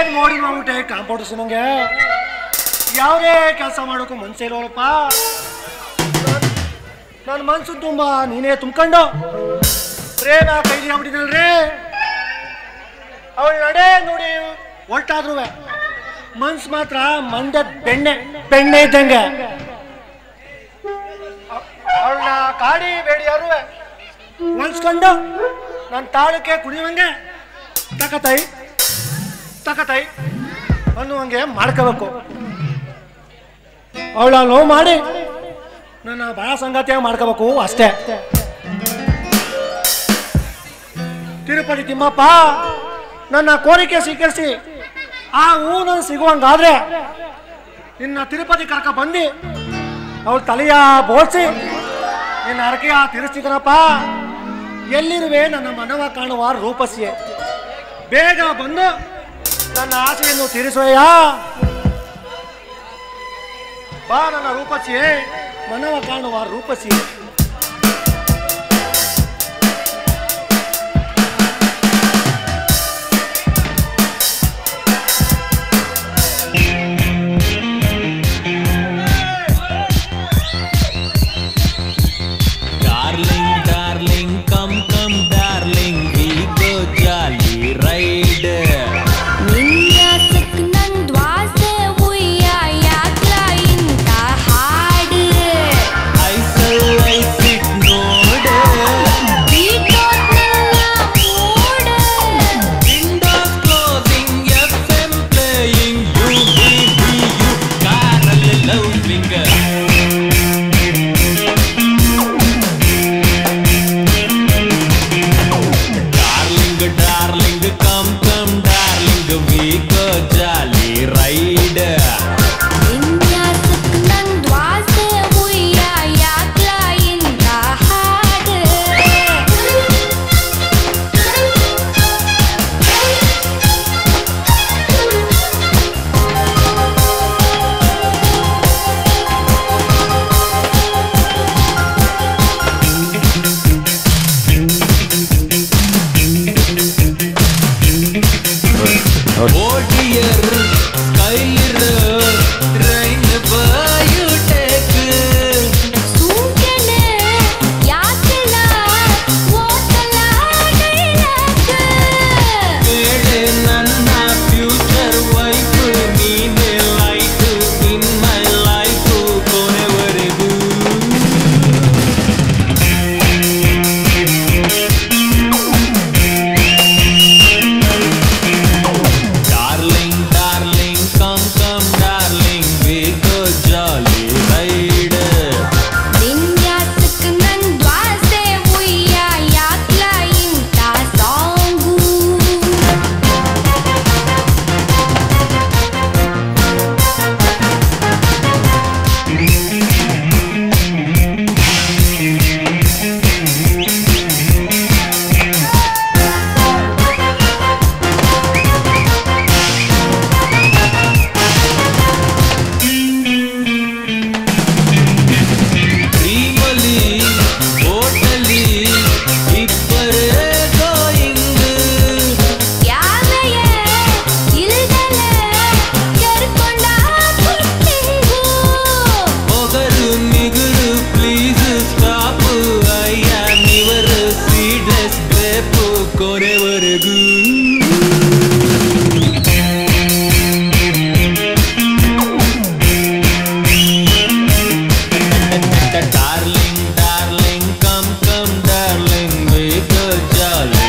ಏನ್ ಮೋಡಿ ಮಾಡ್ಬಿಟ್ಟೆ ಕಾಂಪೌಂಡರ್ಸ್ ನಂಗೆ ಯಾವುದೇ ಕೆಲಸ ಮಾಡೋಕ್ಕೂ ಮನ್ಸೇ ಇರೋಳಪ್ಪ ನನ್ನ ಮನ್ಸು ತುಂಬ ನೀನೇ ತುಂಬ್ಕೊಂಡು ಪ್ರೇಮ ಕೈದಿ ಆಗ್ಬಿಟ್ಟಿದ್ದಲ್ರಿ ಅವಳ ನಡೆ ನೋಡಿ ಹೊಲ್ಟಾದ್ರು ಮನ್ಸು ಮಾತ್ರ ಮಂಡ್ಯ ಬೆಣ್ಣೆ ಬೆಣ್ಣೆ ಇದ್ದಂಗೆ ಅವಳನ್ನ ಕಾಡಿ ಬೇಡಿ ಯಾರು ಹೊಲ್ಸ್ಕೊಂಡು ನನ್ನ ತಾಳಕ್ಕೆ ಕುಡಿಯುವಂಗೆ ತಕತೈ ತಕತೈ ಅನ್ನುವಂಗೆ ಮಾಡ್ಕೋಬೇಕು ಅವಳ ಲವ್ ಮಾಡಿ ನನ್ನ ಬಾಳ ಸಂಗಾತಿಯಾಗಿ ಮಾಡ್ಕೋಬೇಕು ಅಷ್ಟೇ ತಿರುಪತಿ ತಿಮ್ಮಪ್ಪ ನನ್ನ ಕೋರಿಕೆ ಸ್ವೀಕರಿಸಿ ಆ ಹೂ ನಾನು ಸಿಗುವಂಗಾದ್ರೆ ನಿನ್ನ ತಿರುಪತಿ ಕರ್ಕ ಬಂದು ಅವಳ ತಲೆಯ ಬೋಳ್ಸಿ ನಿನ್ನ ಅರಕೆಯ ತಿರುಸ್ತಿದ್ದನಪ್ಪ ಎಲ್ಲಿರುವೆ ನನ್ನ ಮನವ ಕಾಣುವ ರೂಪಸಿಯೇ ಬೇಗ ಬಂದು ನನ್ನ ಆಸೆಯನ್ನು ತೀರಿಸೋಯ್ಯ ಬಾ ನನ್ನ ರೂಪಸಿಯೇ ಮನವ ಕಾಣುವ ರೂಪಸಿಯೇ Darling, darling, come, come, darling, we go jolly ride. ವಿನ್ಯಾಸಕ್ ನನ್ ದ್ವಾಸೆ ಉಯ್ಯ ಯಾಕ್ಲ ಇಂತ ಹಾಡು ಐಸಲ್ ಐಸಿಟ್ ನೋಡ ಬೀಟೋಟ್ನೆಲ್ಲ mood windows closing F M playing ಯು ಬಿ ಬಿ ಯು ಕಾರಲ್ಲಿ loving darling darling come come darling we go jolly ride ವಿನ್ಯಾಸಕ್ ನನ್ ದ್ವಾಸೆ ಉಯ್ಯ ಯಾಕ್ಲ ಇಂತ ಹಾಡು ಓಡಿಯರ್ ಕೈಲಿರ ಟ್ರೈನ್ ಬಯೋಟೆಕ್ ಸೂಚನೆ ಯಾಕೆಲ್ಲ ಓದಲ್ಲ ಡೈಲಾಗ್ ಬೇಳೆ ನನ್ನ ಫ್ಯೂಚರ್ ವೈಫ್ ನೀನೆ ಲೈಫ್ ಇನ್ ಮೈ ಲೈಫ್ ಕೊನೆವರೆಗೂ darling darling come come darling we go jolly ride ವಿನ್ಯಾಸಕ್ ನನ್ ದ್ವಾಸೆ ಉಯ್ಯ ಯಾಕ್ಲ ಇಂತ ಸಾಂಗು ಡ್ರೀಮಲ್ಲಿ ಹೋಟಲಿ ಇಬ್ಬರೇ ಗೋಯಿಂಗ್ ಯಾವೆಯ ಇಲ್ದಲೆ ಕರ್ಕೊಂಡ ಪುಟ್ಟಿಗೂ ಹೊಗರು ನಿಗುರು ಪ್ಲೀಸ್ ಸ್ಟಾಪ್ ಅಯ್ಯ ನಿವರು ಸೀಡ್ಲೆಸ್ ಗ್ರೇಪು ಕೊನೆವರೆಗೂ darling darling come come darling we go jolly